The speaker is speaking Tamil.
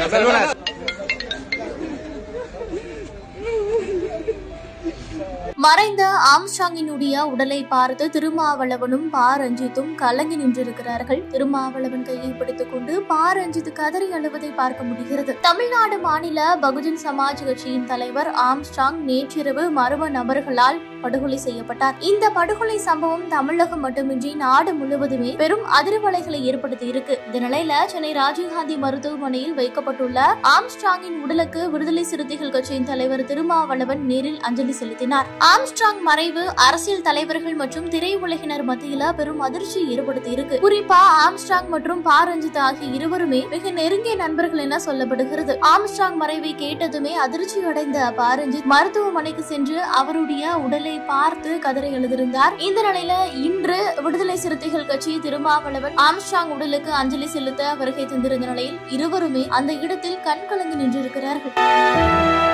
செல்வராஜ் மறைந்த ஆம்ஸ்டாங்கினுடைய உடலை பார்த்து திருமாவளவனும் பா ரஞ்சித்தும் கலங்கி நின்றிருக்கிறார்கள் திருமாவளவன் கையை பிடித்துக் கொண்டு பா ரஞ்சித் கதறி அழுவதை பார்க்க முடிகிறது தமிழ்நாடு மாநில பகுஜன் சமாஜ் கட்சியின் தலைவர் ஆம்ஸ்டாங் நேற்றிரவு மர்ம நபர்களால் படுகொலை செய்யப்பட்டார் இந்த படுகொலை சம்பவம் தமிழகம் மட்டுமின்றி நாடு முழுவதுமே பெரும் அதிர்வலைகளை ஏற்படுத்தி இருக்கு இந்த நிலையில சென்னை ராஜீவ்காந்தி மருத்துவமனையில் வைக்கப்பட்டுள்ள ஆம்ஸ்ட்ராங்கின் உடலுக்கு விடுதலை சிறுத்தைகள் கட்சியின் தலைவர் திருமாவளவன் நேரில் அஞ்சலி செலுத்தினார் ஆம்ஸ்ட்ராங் மறைவு அரசியல் தலைவர்கள் மற்றும் திரையுலகினர் மத்தியில பெரும் அதிர்ச்சி ஏற்படுத்தி இருக்கு குறிப்பா ஆம்ஸ்ட்ராங் மற்றும் பா ரஞ்சித் ஆகிய இருவருமே மிக நெருங்கிய நண்பர்கள் என சொல்லப்படுகிறது ஆம்ஸ்ட்ராங் மறைவை கேட்டதுமே அதிர்ச்சி அடைந்த பா ரஞ்சித் மருத்துவமனைக்கு சென்று அவருடைய உடலை பார்த்து கதறி எழுதியிருந்தார் இந்த நிலையில இன்று விடுதலை சிறுத்தைகள் கட்சி திருமாவளவன் ஆம்ஸ்ட்ராங் உடலுக்கு அஞ்சலி செலுத்த வருகை தந்திருந்த நிலையில் இருவருமே அந்த இடத்தில் கண்கலங்கி நின்றிருக்கிறார்கள்